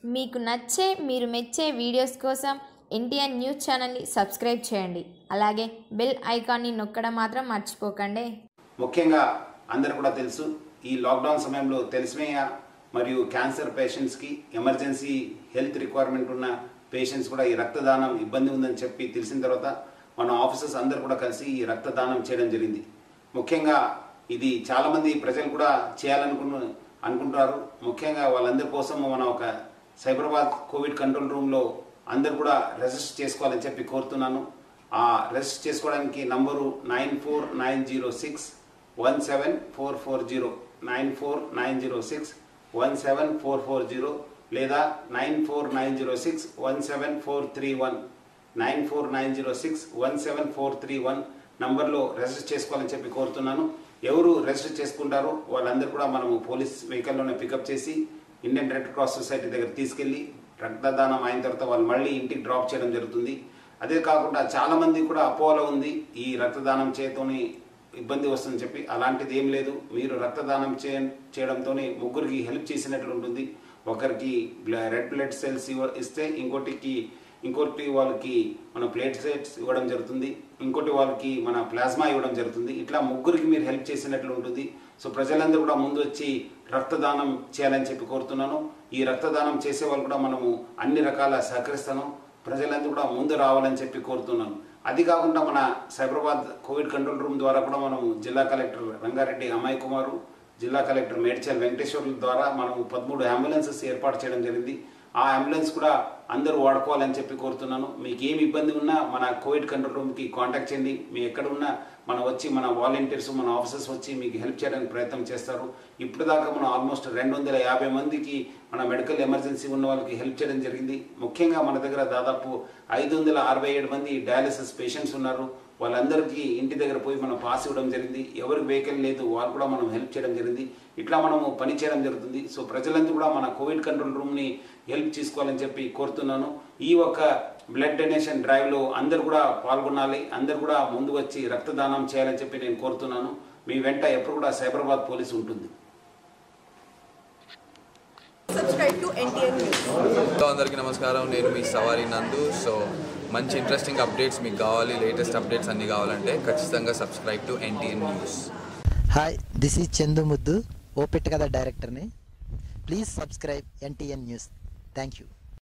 మీకు నచ్చే మీరు మెచ్చే వీడియోస్ కోసం ఎన్టీఆర్ న్యూస్ ఛానల్ని సబ్స్క్రైబ్ చేయండి అలాగే బెల్ ఐకాన్ని నొక్కడం మాత్రం మర్చిపోకండి ముఖ్యంగా అందరు కూడా తెలుసు ఈ లాక్డౌన్ సమయంలో తెలిసిమయ్య మరియు క్యాన్సర్ పేషెంట్స్కి ఎమర్జెన్సీ హెల్త్ రిక్వైర్మెంట్ ఉన్న పేషెంట్స్ కూడా ఈ రక్తదానం ఇబ్బంది ఉందని చెప్పి తెలిసిన తర్వాత మన ఆఫీసర్స్ అందరు కూడా కలిసి ఈ రక్తదానం చేయడం జరిగింది ముఖ్యంగా ఇది చాలామంది ప్రజలు కూడా చేయాలనుకున్న అనుకుంటారు ముఖ్యంగా వాళ్ళందరి కోసం మనం ఒక సైబరాబాద్ కోవిడ్ కంట్రోల్ రూమ్లో అందరు కూడా రిజిస్టర్ చేసుకోవాలని చెప్పి కోరుతున్నాను ఆ రిజిస్టర్ చేసుకోవడానికి number nine four nine zero six one seven four four zero nine four nine zero six one seven four four zero లేదా nine four nine zero six one seven four three one nine four nine zero six one seven four three one నంబర్లో register చేసుకోవాలని చెప్పి కోరుతున్నాను ఎవరు register చేసుకుంటారో వాళ్ళందరూ కూడా మనము పోలీస్ వెహికల్లోనే పికప్ చేసి ఇండియన్ రెడ్ క్రాస్ సొసైటీ దగ్గర తీసుకెళ్లి రక్తదానం అయిన తర్వాత వాళ్ళు మళ్ళీ ఇంటికి డ్రాప్ చేయడం జరుగుతుంది అదే కాకుండా చాలా మంది కూడా అపోహలో ఉంది ఈ రక్తదానం చేయతోని ఇబ్బంది వస్తుందని చెప్పి అలాంటిది ఏం లేదు మీరు రక్తదానం చే చేయడంతోనే ముగ్గురికి హెల్ప్ చేసినట్లు ఉంటుంది ఒకరికి రెడ్ బ్లడ్ సెల్స్ ఇవ్వ ఇస్తే ఇంకోటికి ఇంకోటి వాళ్ళకి మన ప్లేట్లెట్స్ ఇవ్వడం జరుగుతుంది ఇంకోటి వాళ్ళకి మన ప్లాస్మా ఇవ్వడం జరుగుతుంది ఇట్లా ముగ్గురికి మీరు హెల్ప్ చేసినట్లు ఉంటుంది సో ప్రజలందరూ కూడా ముందు వచ్చి రక్తదానం చేయాలని చెప్పి కోరుతున్నాను ఈ రక్తదానం చేసే వాళ్ళు కూడా మనము అన్ని రకాల సహకరిస్తాను ప్రజలందరూ కూడా ముందు రావాలని చెప్పి కోరుతున్నాను అది కాకుండా మన సైబరాబాద్ కోవిడ్ కంట్రోల్ రూమ్ ద్వారా కూడా మనం జిల్లా కలెక్టర్ రంగారెడ్డి అమ్మాయి కుమారు జిల్లా కలెక్టర్ మేడ్చల్ వెంకటేశ్వర్ల ద్వారా మనం పదమూడు అంబులెన్సెస్ ఏర్పాటు చేయడం జరిగింది ఆ అంబులెన్స్ కూడా అందరూ వాడుకోవాలని చెప్పి కోరుతున్నాను మీకు ఏమి ఇబ్బంది ఉన్నా మన కోవిడ్ కంట్రోల్ రూమ్కి కాంటాక్ట్ చేయండి మీ ఎక్కడ ఉన్నా మనం వచ్చి మన వాలంటీర్స్ మన ఆఫీసర్స్ వచ్చి మీకు హెల్ప్ చేయడానికి ప్రయత్నం చేస్తారు ఇప్పుడు దాకా మనం ఆల్మోస్ట్ రెండు వందల యాభై మందికి మన మెడికల్ ఎమర్జెన్సీ ఉన్న వాళ్ళకి హెల్ప్ చేయడం జరిగింది ముఖ్యంగా మన దగ్గర దాదాపు ఐదు వందల అరవై ఏడు మంది డయాలసిస్ పేషెంట్స్ ఉన్నారు వాళ్ళందరికీ ఇంటి దగ్గర పోయి మనం పాస్ ఇవ్వడం జరిగింది ఎవరికి వెహికల్ లేదు వాళ్ళు కూడా మనం హెల్ప్ చేయడం జరిగింది ఇట్లా మనము పని చేయడం జరుగుతుంది సో ప్రజలందరూ కూడా మన కోవిడ్ కంట్రోల్ రూమ్ని హెల్ప్ చేసుకోవాలని చెప్పి కోరుతున్నాను ఈ ఒక బ్లడ్ డొనేషన్ డ్రైవ్లో అందరు కూడా పాల్గొనాలి అందరు కూడా ముందు వచ్చి రక్తదానం చేయాలని చెప్పి నేను కోరుతున్నాను మీ వెంట ఎప్పుడు కూడా సైబరాబాద్ పోలీస్ ఉంటుంది subscribe to NTN News. Hello అందరికీ నమస్కారం నేను మీ సవారి నందు సో మంచి ఇంట్రెస్టింగ్ అప్డేట్స్ మీకు కావాలి లేటెస్ట్ అప్డేట్స్ అన్నీ కావాలంటే ఖచ్చితంగా subscribe to NTN news hi this is Chandu Muddu ఓపెట్ కథ డైరెక్టర్ని please subscribe NTN news thank you